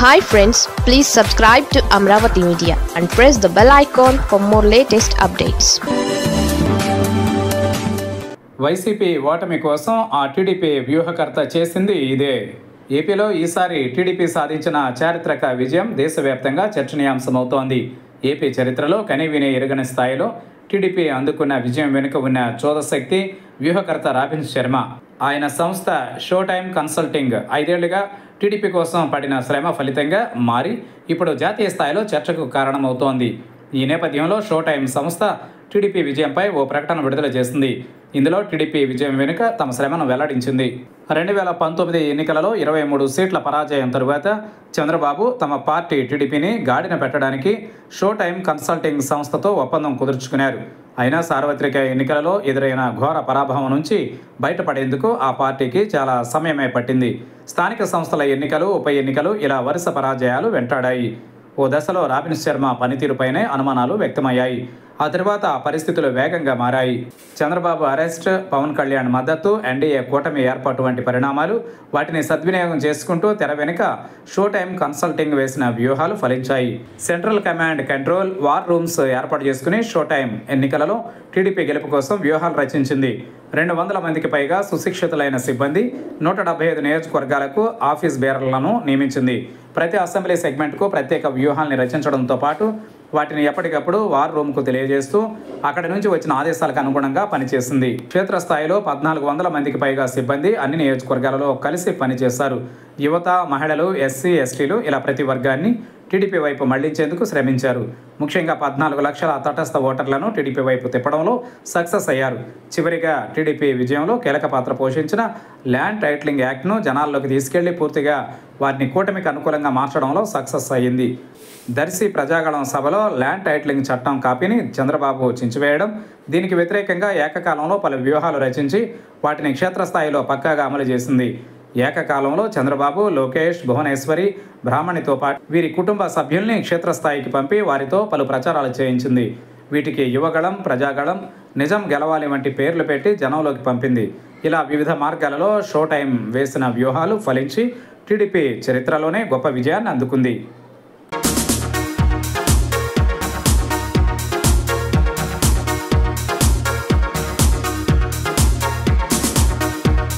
hi friends please subscribe to Amaravati media and press the bell icon for more latest updates YCP ఓటమి కోసం ఆ TDP వ్యూహకర్త చేసింది ఇదే ఏపీలో ఈసారి టీడీపీ సాధించిన చారిత్రక విజయం దేశవ్యాప్తంగా చర్చనీయాంశమవుతోంది ఏపీ చరిత్రలో కనీవిని ఎరగని స్థాయిలో టీడీపీ అందుకున్న విజయం వెనుక ఉన్న చోదశక్తి వ్యూహకర్త రాబిన్ శర్మ ఆయన సంస్థ షో టైమ్ కన్సల్టింగ్ ఐదేళ్లుగా టీడీపీ కోసం పడిన శ్రమ ఫలితంగా మారి ఇప్పుడు జాతీయ స్థాయిలో చర్చకు కారణమవుతోంది ఈ నేపథ్యంలో షో టైమ్ సంస్థ టీడీపీ విజయంపై ఓ ప్రకటన విడుదల చేసింది ఇందులో టీడీపీ విజయం వెనుక తమ శ్రమను వెల్లడించింది రెండు వేల పంతొమ్మిది ఎన్నికలలో ఇరవై మూడు సీట్ల పరాజయం తరువాత చంద్రబాబు తమ పార్టీ టీడీపీని గాడిన పెట్టడానికి షో టైమ్ కన్సల్టింగ్ సంస్థతో ఒప్పందం కుదుర్చుకున్నారు అయినా సార్వత్రిక ఎన్నికలలో ఎదురైన ఘోర పరాభవం నుంచి బయటపడేందుకు ఆ పార్టీకి చాలా సమయమే పట్టింది స్థానిక సంస్థల ఎన్నికలు ఉప ఎన్నికలు ఇలా వరుస పరాజయాలు వెంటాడాయి ఓ దశలో రాబిన్ శర్మ పనితీరుపైనే అనుమానాలు వ్యక్తమయ్యాయి ఆ తర్వాత ఆ పరిస్థితులు వేగంగా మారాయి చంద్రబాబు అరెస్ట్ పవన్ కళ్యాణ్ మద్దతు ఎన్డీఏ కూటమి ఏర్పాటు వంటి పరిణామాలు వాటిని సద్వినియోగం చేసుకుంటూ తెర వెనుక షో టైం కన్సల్టింగ్ వేసిన వ్యూహాలు ఫలించాయి central command control war rooms ఏర్పాటు చేసుకుని షో టైం ఎన్నికలలో టీడీపీ గెలుపు కోసం వ్యూహాలు రచించింది రెండు వందల మందికి పైగా సుశిక్షితులైన సిబ్బంది నూట డెబ్బై ఐదు నియోజకవర్గాలకు ఆఫీస్ బేరర్లను నియమించింది ప్రతి అసెంబ్లీ సెగ్మెంట్కు ప్రత్యేక వ్యూహాల్ని రచించడంతో పాటు వాటిని ఎప్పటికప్పుడు వార్ రూమ్కు తెలియజేస్తూ అక్కడి నుంచి వచ్చిన ఆదేశాలకు అనుగుణంగా పనిచేసింది క్షేత్రస్థాయిలో పద్నాలుగు వందల మందికి పైగా సిబ్బంది అన్ని నియోజకవర్గాలలో కలిసి పనిచేశారు యువత మహిళలు ఎస్సీ ఎస్టీలు ఇలా ప్రతి వర్గాన్ని టీడీపీ వైపు మళ్లించేందుకు శ్రమించారు ముఖ్యంగా పద్నాలుగు లక్షల తటస్థ ఓటర్లను టీడీపీ వైపు తిప్పడంలో సక్సెస్ అయ్యారు చివరిగా టీడీపీ విజయంలో కీలక పాత్ర పోషించిన ల్యాండ్ టైటిలింగ్ యాక్ట్ను జనాల్లోకి తీసుకెళ్లి పూర్తిగా వారిని కూటమికి అనుకూలంగా మార్చడంలో సక్సెస్ అయ్యింది దర్శి ప్రజాగళం సభలో ల్యాండ్ టైటిలింగ్ చట్టం కాపీని చంద్రబాబు చించివేయడం దీనికి వ్యతిరేకంగా ఏకకాలంలో పలు వ్యూహాలు రచించి వాటిని క్షేత్రస్థాయిలో పక్కాగా అమలు చేసింది ఏకకాలంలో చంద్రబాబు లోకేష్ భువనేశ్వరి బ్రాహ్మణితో పాటు వీరి కుటుంబ సభ్యుల్ని క్షేత్రస్థాయికి పంపి వారితో పలు ప్రచారాలు చేయించింది వీటికి యువగళం ప్రజాగళం నిజం గెలవాలి వంటి పేర్లు పెట్టి జనంలోకి పంపింది ఇలా వివిధ మార్గాలలో షో టైం వేసిన వ్యూహాలు ఫలించి టీడీపీ చరిత్రలోనే గొప్ప విజయాన్ని అందుకుంది